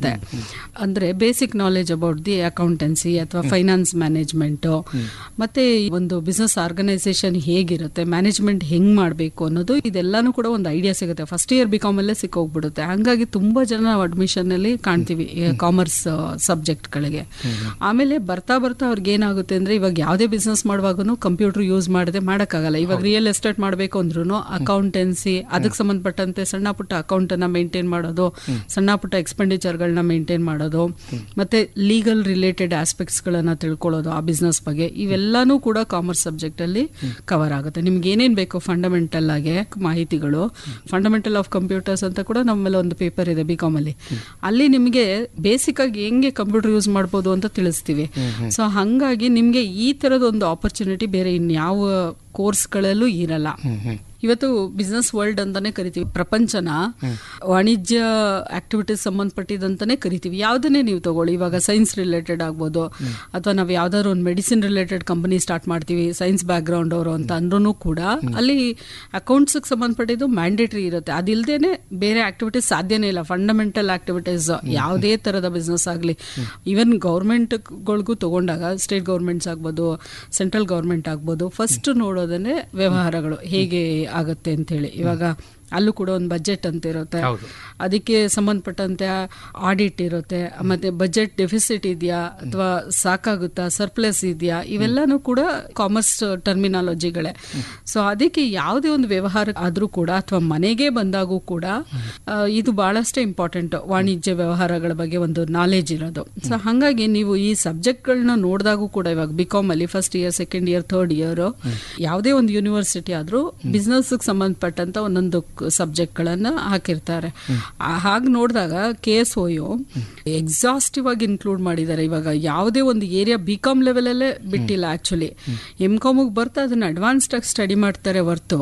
ಸಿಗುತ್ತೆ ಅಂದ್ರೆ basic knowledge about the accountancy ಅಥವಾ ಫೈನಾನ್ಸ್ ಮ್ಯಾನೇಜ್ಮೆಂಟ್ ಮತ್ತೆ ಈ ಒಂದು ಬಿಸ್ನೆಸ್ ಆರ್ಗನೈಸೇಷನ್ ಹೇಗಿರುತ್ತೆ ಮ್ಯಾನೇಜ್ಮೆಂಟ್ ಹೆಂಗ್ ಮಾಡಬೇಕು ಅನ್ನೋದು ಇದೆಲ್ಲಾನು ಕೂಡ ಒಂದು ಐಡಿಯಾ ಸಿಗುತ್ತೆ ಫಸ್ಟ್ ಇಯರ್ ಬಿ ಕಾಮ್ ಅಲ್ಲೇ ಸಿಕ್ಕೋಗ್ಬಿಡುತ್ತೆ ಹಂಗಾಗಿ ತುಂಬಾ ಜನ ನಾವು ಅಡ್ಮಿಷನ್ ಅಲ್ಲಿ ಕಾಣ್ತೀವಿ ಕಾಮರ್ಸ್ ಸಬ್ಜೆಕ್ಟ್ಗಳಿಗೆ ಆಮೇಲೆ ಬರ್ತಾ ಬರ್ತಾ ಅವ್ರಿಗೆ ಏನಾಗುತ್ತೆ ಅಂದ್ರೆ ಇವಾಗ ಯಾವುದೇ ಬಿಸ್ನೆಸ್ ಮಾಡುವಾಗೂ ಕಂಪ್ಯೂಟರ್ ಯೂಸ್ ಮಾಡದೆ ಮಾಡೋಕ್ಕಾಗಲ್ಲ ಇವಾಗ ರಿಯಲ್ ಎಸ್ಟೇಟ್ ಮಾಡಬೇಕು ಅಂದ್ರೂ ಅಕೌಂಟೆನ್ಸಿ ಅದಕ್ಕೆ ಸಂಬಂಧಪಟ್ಟಂತೆ ಸಣ್ಣ ಪುಟ್ಟ ಅಕೌಂಟ್ ಅನ್ನ ಮೇಂಟೈನ್ ಮಾಡೋದು ಸಣ್ಣ ಪುಟ್ಟ ಎಕ್ಸ್ಪೆಂಡಿಚರ್ಗಳನ್ನ ಮೇಂಟೈನ್ ಮಾಡೋದು ಮತ್ತೆ ಲೀಗಲ್ ರಿಲೇಟೆಡ್ ಆಸ್ಪೆಕ್ಟ್ಸ್ ಗಳನ್ನ ತಿಳ್ಕೊಳ್ಳೋದು ಆ ಬಿಸ್ನೆಸ್ ಬಗ್ಗೆ ಇವೆಲ್ಲಾನು ಕೂಡ ಕಾಮರ್ಸ್ ಸಬ್ಜೆಕ್ಟ್ ಅಲ್ಲಿ ಕವರ್ ಆಗುತ್ತೆ ನಿಮ್ಗೆ ಏನೇನ್ ಬೇಕು ಫಂಡಮೆಂಟಲ್ ಆಗಿ ಮಾಹಿತಿಗಳು ಫಂಡಮೆಂಟಲ್ ಆಫ್ ಕಂಪ್ಯೂಟರ್ಸ್ ಅಂತ ಕೂಡ ನಮ್ಮಲ್ಲಿ ಒಂದು ಪೇಪರ್ ಇದೆ ಬಿ ಕಾಮ್ ಅಲ್ಲಿ ಅಲ್ಲಿ ನಿಮಗೆ ಬೇಸಿಕ್ ಆಗಿ ಹೆಂಗೆ ಕಂಪ್ಯೂಟರ್ ಯೂಸ್ ಮಾಡ್ಬೋದು ಅಂತ ತಿಳಿಸ್ತೀವಿ ಸೊ ಹಂಗಾಗಿ ನಿಮ್ಗೆ ಈ ತರದ ಒಂದು ಆಪರ್ಚುನಿಟಿ ಬೇರೆ ಇನ್ಯಾವ ಕೋರ್ಸ್ಗಳಲ್ಲೂ ಇರಲ್ಲ ಇವತ್ತು ಬಿಸ್ನೆಸ್ ವರ್ಲ್ಡ್ ಅಂತಾನೆ ಕರಿತೀವಿ ಪ್ರಪಂಚನ ವಾಣಿಜ್ಯ ಆಕ್ಟಿವಿಟೀಸ್ ಸಂಬಂಧಪಟ್ಟಿದಂತಾನೆ ಕರಿತೀವಿ ಯಾವ್ದನ್ನೇ ನೀವು ತಗೊಳ್ಳಿ ಇವಾಗ ಸೈನ್ಸ್ ರಿಲೇಟೆಡ್ ಆಗ್ಬೋದು ಅಥವಾ ನಾವು ಯಾವ್ದಾದ್ರು ಒಂದು ಮೆಡಿಸಿನ್ ರಿಲೇಟೆಡ್ ಕಂಪನಿ ಸ್ಟಾರ್ಟ್ ಮಾಡ್ತೀವಿ ಸೈನ್ಸ್ ಬ್ಯಾಕ್ ಗ್ರೌಂಡ್ ಅವರು ಅಂತ ಅಂದ್ರೂ ಕೂಡ ಅಲ್ಲಿ ಅಕೌಂಟ್ಸ್ ಸಂಬಂಧಪಟ್ಟಿದ್ದು ಮ್ಯಾಂಡೇಟರಿ ಇರುತ್ತೆ ಅದಿಲ್ದೇನೆ ಬೇರೆ ಆಕ್ಟಿವಿಟೀಸ್ ಸಾಧ್ಯನೇ ಇಲ್ಲ ಫಂಡಮೆಂಟಲ್ ಆಕ್ಟಿವಿಟೀಸ್ ಯಾವುದೇ ತರದ ಬಿಸ್ನೆಸ್ ಆಗಲಿ ಈವನ್ ಗೌರ್ಮೆಂಟ್ಗಳಿಗೂ ತಗೊಂಡಾಗ ಸ್ಟೇಟ್ ಗೌರ್ಮೆಂಟ್ಸ್ ಆಗ್ಬೋದು ಸೆಂಟ್ರಲ್ ಗೌರ್ಮೆಂಟ್ ಆಗ್ಬೋದು ಫಸ್ಟ್ ನೋಡೋದನ್ನೇ ವ್ಯವಹಾರಗಳು ಹೇಗೆ ಆಗುತ್ತೆ ಅಂತ ಹೇಳಿ ಇವಾಗ ಅಲ್ಲೂ ಕೂಡ ಒಂದು ಬಜೆಟ್ ಅಂತ ಇರುತ್ತೆ ಅದಕ್ಕೆ ಸಂಬಂಧಪಟ್ಟಂತೆ ಆಡಿಟ್ ಇರುತ್ತೆ ಮತ್ತೆ ಬಜೆಟ್ ಡೆಫಿಸಿಟ್ ಇದೆಯಾ ಅಥವಾ ಸಾಕಾಗುತ್ತಾ ಸರ್ಪ್ಲಸ್ ಇದೆಯಾ ಇವೆಲ್ಲಾನು ಕೂಡ ಕಾಮರ್ಸ್ ಟರ್ಮಿನಾಲಜಿಗಳೇ ಸೊ ಅದಕ್ಕೆ ಯಾವುದೇ ಒಂದು ವ್ಯವಹಾರ ಆದ್ರೂ ಕೂಡ ಅಥವಾ ಮನೆಗೆ ಬಂದಾಗೂ ಕೂಡ ಆ, ಇದು ಬಹಳಷ್ಟೇ ಇಂಪಾರ್ಟೆಂಟ್ ವಾಣಿಜ್ಯ ವ್ಯವಹಾರಗಳ ಬಗ್ಗೆ ಒಂದು ನಾಲೆಜ್ ಇರೋದು ಸೊ ಹಾಗಾಗಿ ನೀವು ಈ ಸಬ್ಜೆಕ್ಟ್ಗಳನ್ನ ನೋಡಿದಾಗೂ ಕೂಡ ಇವಾಗ ಬಿ ಕಾಮ್ ಅಲ್ಲಿ first year second year third year ಯಾವುದೇ ಒಂದು ಯೂನಿವರ್ಸಿಟಿ ಆದ್ರೂ ಬಿಸ್ನೆಸ್ ಸಂಬಂಧಪಟ್ಟಂತ ಒಂದೊಂದು ಸಬ್ಜೆಕ್ಟ್ ಗಳನ್ನ ಹಾಕಿರ್ತಾರೆ ಹಾಗೆ ನೋಡಿದಾಗ ಕೆ ಎಸ್ ಒಯು ಎಕ್ಸಾಸ್ಟಿವ್ ಆಗಿ ಇನ್ಕ್ಲೂಡ್ ಮಾಡಿದ್ದಾರೆ ಇವಾಗ ಯಾವುದೇ ಒಂದು ಏರಿಯಾ ಬಿ ಕಾಮ್ ಲೆವೆಲ್ ಅಲ್ಲೇ ಬಿಟ್ಟಿಲ್ಲ ಆಕ್ಚುಲಿ ಎಂ ಕಾಮ್ ಬರ್ತಾ ಅದನ್ನ ಅಡ್ವಾನ್ಸ್ಡ್ ಆಗಿ ಸ್ಟಡಿ ಮಾಡ್ತಾರೆ ಹೊರ್ತು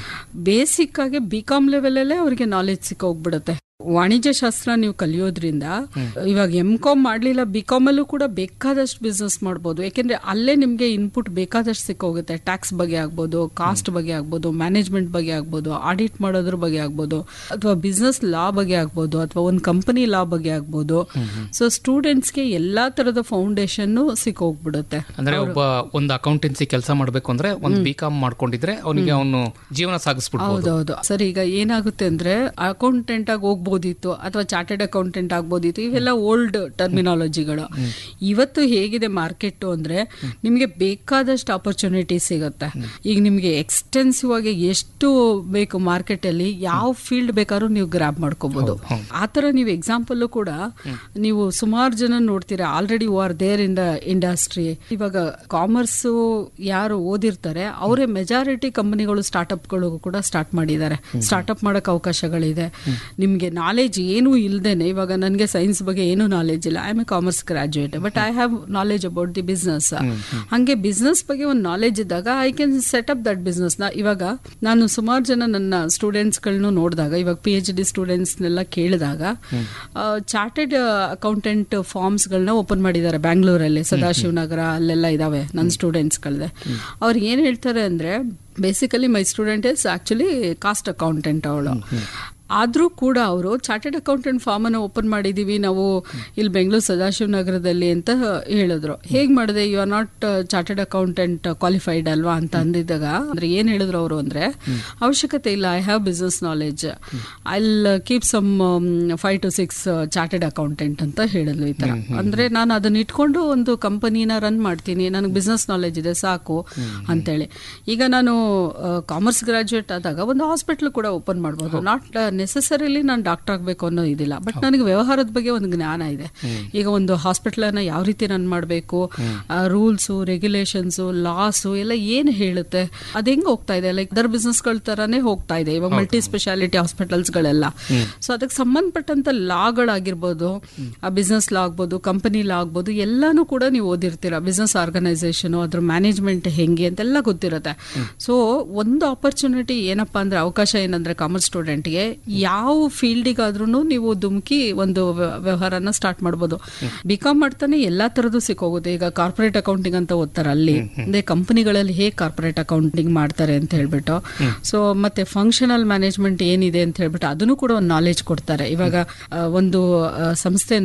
ಬೇಸಿಕ್ ಆಗಿ ಬಿ ಕಾಮ್ ಲೆವೆಲ್ ಅಲ್ಲೇ ಅವ್ರಿಗೆ ನಾಲೆಜ್ ಸಿಕ್ಕೋಗ್ಬಿಡುತ್ತೆ ವಾಣಿಜ್ಯ ಶಾಸ್ತ್ರ ನೀವು ಕಲಿಯೋದ್ರಿಂದ ಇವಾಗ ಎಂ ಕಾಮ್ ಮಾಡ್ಲಿಲ್ಲ ಬಿ ಕಾಮ್ ಅಲ್ಲೂ ಕೂಡ ಬೇಕಾದಷ್ಟು ಬಿಸ್ನೆಸ್ ಮಾಡ್ಬೋದು ಯಾಕೆಂದ್ರೆ ಅಲ್ಲೇ ನಿಮ್ಗೆ ಇನ್ಪುಟ್ ಬೇಕಾದಷ್ಟು ಸಿಕ್ಕೋಗುತ್ತೆ ಟ್ಯಾಕ್ಸ್ ಬಗ್ಗೆ ಆಗ್ಬೋದು ಕಾಸ್ಟ್ ಬಗ್ಗೆ ಆಗ್ಬೋದು ಮ್ಯಾನೇಜ್ಮೆಂಟ್ ಬಗ್ಗೆ ಆಗ್ಬೋದು ಆಡಿಟ್ ಮಾಡೋದ್ರ ಬಗ್ಗೆ ಆಗ್ಬೋದು ಅಥವಾ ಬಿಸ್ನೆಸ್ ಲಾ ಬಗ್ಗೆ ಆಗ್ಬೋದು ಅಥವಾ ಒಂದು ಕಂಪನಿ ಲಾ ಬಗ್ಗೆ ಆಗ್ಬೋದು ಸೊ ಸ್ಟೂಡೆಂಟ್ಸ್ಗೆ ಎಲ್ಲಾ ತರದ ಫೌಂಡೇಶನ್ ಸಿಕ್ಕೋಗ್ಬಿಡುತ್ತೆ ಅಂದ್ರೆ ಒಬ್ಬ ಒಂದು ಅಕೌಂಟೆನ್ಸಿ ಕೆಲಸ ಮಾಡ್ಬೇಕು ಅಂದ್ರೆ ಒಂದು ಬಿ ಕಾಮ್ ಮಾಡ್ಕೊಂಡಿದ್ರೆ ಅವನಿಗೆ ಅವನು ಜೀವನ ಸಾಗಿಸ್ಬಿಡ್ಬೋದು ಹೌದೌದು ಸರ್ ಈಗ ಏನಾಗುತ್ತೆ ಅಂದ್ರೆ ಅಕೌಂಟೆಂಟ್ ಆಗಿ ಹೋಗ್ಬೋದಿತ್ತು ಅಥವಾ ಚಾರ್ಟೆಡ್ ಅಕೌಂಟೆಂಟ್ ಆಗ್ಬೋದಿತ್ತು ಇವೆಲ್ಲ ಓಲ್ಡ್ ಟರ್ಮಿನಾಲಜಿಗಳು ಇವತ್ತು ಹೇಗಿದೆ ಮಾರ್ಕೆಟ್ ಅಂದ್ರೆ ನಿಮ್ಗೆ ಬೇಕಾದಷ್ಟು ಆಪರ್ಚುನಿಟಿ ಸಿಗುತ್ತೆ ಈಗ ನಿಮ್ಗೆ ಎಕ್ಸ್ಟೆನ್ಸಿವ್ ಆಗಿ ಎಷ್ಟು ಬೇಕು ಮಾರ್ಕೆಟ್ ಅಲ್ಲಿ ಯಾವ ಫೀಲ್ಡ್ ಬೇಕಾದ್ರೂ ನೀವು ಗ್ರಾಪ್ ಮಾಡ್ಕೋಬಹುದು ಆತರ ನೀವು ಎಕ್ಸಾಂಪಲ್ ಕೂಡ ನೀವು ಸುಮಾರು ಜನ ನೋಡ್ತೀರಾ already are there in the industry ಇವಾಗ ಕಾಮರ್ಸ್ ಯಾರು ಓದಿರ್ತಾರೆ ಅವರೇ ಮೆಜಾರಿಟಿ ಕಂಪನಿಗಳು ಸ್ಟಾರ್ಟ್ಅಪ್ಗಳು ಕೂಡ ಸ್ಟಾರ್ಟ್ ಮಾಡಿದ್ದಾರೆ ಸ್ಟಾರ್ಟ್ಅಪ್ ಮಾಡಕ್ ಅವಕಾಶಗಳಿದೆ ನಿಮ್ಗೆ ನಾಲೆಜ್ ಏನೂ ಇಲ್ದೇನೆ ಇವಾಗ ನನಗೆ ಸೈನ್ಸ್ ಬಗ್ಗೆ ಏನೂ ನಾಲೆಜ್ ಇಲ್ಲ I am a commerce graduate but I have knowledge about the business ಹಂಗೆ ಬಿಸ್ನೆಸ್ ಬಗ್ಗೆ ಒಂದು ನಾಲೆಜ್ ಇದ್ದಾಗ I can set up that business ನ ಇವಾಗ ನಾನು ಸುಮಾರು ಜನ ನನ್ನ ಸ್ಟೂಡೆಂಟ್ಸ್ಗಳನ್ನೂ ನೋಡಿದಾಗ ಇವಾಗ ಪಿ ಎಚ್ ಡಿ ಸ್ಟೂಡೆಂಟ್ಸ್ನೆಲ್ಲ ಕೇಳಿದಾಗ ಚಾರ್ಟೆಡ್ ಅಕೌಂಟೆಂಟ್ ಫಾರ್ಮ್ಸ್ಗಳನ್ನ ಓಪನ್ ಮಾಡಿದ್ದಾರೆ ಬ್ಯಾಂಗ್ಳೂರಲ್ಲಿ ಸದಾಶಿವನಗರ ಅಲ್ಲೆಲ್ಲ ಇದಾವೆ ನನ್ನ ಸ್ಟೂಡೆಂಟ್ಸ್ಗಳದೆ ಅವ್ರು ಏನು ಹೇಳ್ತಾರೆ ಅಂದ್ರೆ basically my student is actually cost accountant ಅವಳು ಆದರೂ ಕೂಡ ಅವರು ಚಾರ್ಟೆಡ್ ಅಕೌಂಟೆಂಟ್ ಫಾರ್ಮ್ ಅನ್ನು ಓಪನ್ ಮಾಡಿದೀವಿ ನಾವು ಇಲ್ಲಿ ಬೆಂಗಳೂರು ಸದಾಶಿವ ನಗರದಲ್ಲಿ ಅಂತ ಹೇಳಿದ್ರು ಹೇಗ್ ಮಾಡಿದೆ you are not chartered accountant qualified ಅಲ್ವಾ ಅಂತ ಅಂದಿದ್ದಾಗ ಅಂದ್ರೆ ಏನ್ ಹೇಳಿದ್ರು ಅವರು ಅಂದ್ರೆ ಅವಶ್ಯಕತೆ ಇಲ್ಲ I have business knowledge I keep some five to six chartered accountant ಅಂತ ಹೇಳಿದ್ಲು ಈ ತರ ಅಂದ್ರೆ ನಾನು ಅದನ್ನ ಇಟ್ಕೊಂಡು ಒಂದು ಕಂಪನಿನ ರನ್ ಮಾಡ್ತೀನಿ ನನಗೆ ಬಿಸ್ನೆಸ್ ನಾಲೆಜ್ ಇದೆ ಸಾಕು ಅಂತೇಳಿ ಈಗ ನಾನು ಕಾಮರ್ಸ್ ಗ್ರಾಜುಯೇಟ್ ಆದಾಗ ಒಂದು ಹಾಸ್ಪಿಟಲ್ ಕೂಡ ಓಪನ್ ಮಾಡ್ಬೋದು ನಾಟ್ ನೆಸಸರಿಲಿ ನಾನು ಡಾಕ್ಟರ್ ಆಗಬೇಕು ಅನ್ನೋ ಇದಿಲ್ಲ ಬಟ್ ನನಗೆ ವ್ಯವಹಾರದ ಬಗ್ಗೆ ಒಂದು ಜ್ಞಾನ ಇದೆ ಈಗ ಒಂದು ಹಾಸ್ಪಿಟಲ್ ಅನ್ನ ಯಾವ ರೀತಿ ರನ್ ಮಾಡಬೇಕು ರೂಲ್ಸು ರೆಗ್ಯುಲೇಷನ್ಸು ಲಾಸು ಎಲ್ಲ ಏನು ಹೇಳುತ್ತೆ ಅದು ಹೆಂಗ್ ಹೋಗ್ತಾ ಇದೆ ಲೈಕ್ ಅದರ್ ಬಿಸ್ನೆಸ್ಗಳ ತರಾನೇ ಹೋಗ್ತಾ ಇದೆ ಇವಾಗ ಮಲ್ಟಿ ಸ್ಪೆಷಾಲಿಟಿ ಹಾಸ್ಪಿಟಲ್ಸ್ಗಳೆಲ್ಲ ಸೊ ಅದಕ್ಕೆ ಸಂಬಂಧಪಟ್ಟಂತ ಲಾಗಳಾಗಿರ್ಬೋದು ಆ ಬಿಸ್ನೆಸ್ ಲಾ ಆಗ್ಬೋದು ಕಂಪನಿ ಲಾ ಆಗ್ಬೋದು ಎಲ್ಲಾನು ಕೂಡ ನೀವು ಓದಿರ್ತೀರ ಬಿಸ್ನೆಸ್ ಆರ್ಗನೈಸೇಷನ್ ಅದ್ರ ಮ್ಯಾನೇಜ್ಮೆಂಟ್ ಹೆಂಗೆ ಅಂತೆಲ್ಲ ಗೊತ್ತಿರುತ್ತೆ ಸೊ ಒಂದು ಆಪರ್ಚುನಿಟಿ ಏನಪ್ಪಾ ಅಂದ್ರೆ ಅವಕಾಶ ಏನಂದ್ರೆ ಕಾಮರ್ಸ್ ಸ್ಟೂಡೆಂಟ್ಗೆ ಯಾವ ಫೀಲ್ಡಿಗಾದ್ರೂ ನೀವು ಧುಮುಕಿ ಒಂದು ವ್ಯ- ವ್ಯವಹಾರನ ಸ್ಟಾರ್ಟ್ ಮಾಡ್ಬೋದು ಬಿ ಕಾಮ್ ಮಾಡ್ತಾನೆ ಎಲ್ಲಾ ತರದ್ದು ಸಿಕ್ಕೋಗುತ್ತೆ ಈಗ ಕಾರ್ಪೊರೇಟ್ ಅಕೌಂಟಿಂಗ್ ಅಂತ ಓದ್ತಾರೆ ಅಲ್ಲಿ ಅಂದ್ರೆ ಕಂಪನಿಗಳಲ್ಲಿ ಹೇಗೆ ಕಾರ್ಪೊರೇಟ್ ಅಕೌಂಟಿಂಗ್ ಮಾಡ್ತಾರೆ ಅಂತ ಹೇಳ್ಬಿಟ್ಟು ಸೊ ಮತ್ತೆ ಫಂಕ್ಷನಲ್ ಮ್ಯಾನೇಜ್ಮೆಂಟ್ ಏನಿದೆ ಅಂತ ಹೇಳ್ಬಿಟ್ಟು ಅದನ್ನು ಕೂಡ ಒಂದು ನಾಲೆಜ್ ಕೊಡ್ತಾರೆ ಇವಾಗ ಆ, ಒಂದು ಆ, ಸಂಸ್ಥೆ